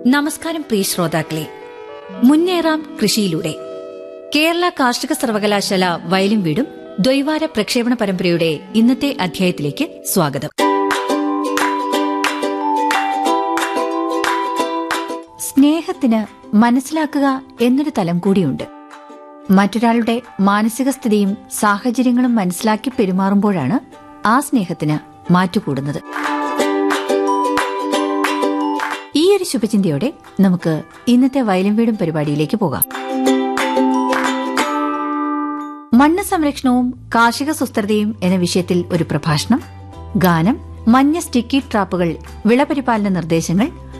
നമസ്കാരം പ്രിയ ശ്രോതാക്കളെ മുന്നേറാം കൃഷിയിലൂടെ കേരള കാർഷിക സർവകലാശാല വയലും വീടും ദ്വൈവാര പ്രക്ഷേപണ പരമ്പരയുടെ ഇന്നത്തെ അധ്യായത്തിലേക്ക് സ്വാഗതം സ്നേഹത്തിന് മനസ്സിലാക്കുക എന്നൊരു തലം കൂടിയുണ്ട് മറ്റൊരാളുടെ മാനസിക സ്ഥിതിയും സാഹചര്യങ്ങളും മനസ്സിലാക്കി പെരുമാറുമ്പോഴാണ് ആ സ്നേഹത്തിന് മാറ്റുകൂടുന്നത് ഈ ഒരു ശുഭചിന്തയോടെ നമുക്ക് ഇന്നത്തെ വയലും വീടും പരിപാടിയിലേക്ക് പോകാം മണ്ണ് സംരക്ഷണവും കാർഷിക സുസ്ഥിരതയും എന്ന വിഷയത്തിൽ ഒരു പ്രഭാഷണം ഗാനം മഞ്ഞ സ്റ്റിക്കി ട്രാപ്പുകൾ വിളപരിപാലന നിർദ്ദേശങ്ങൾ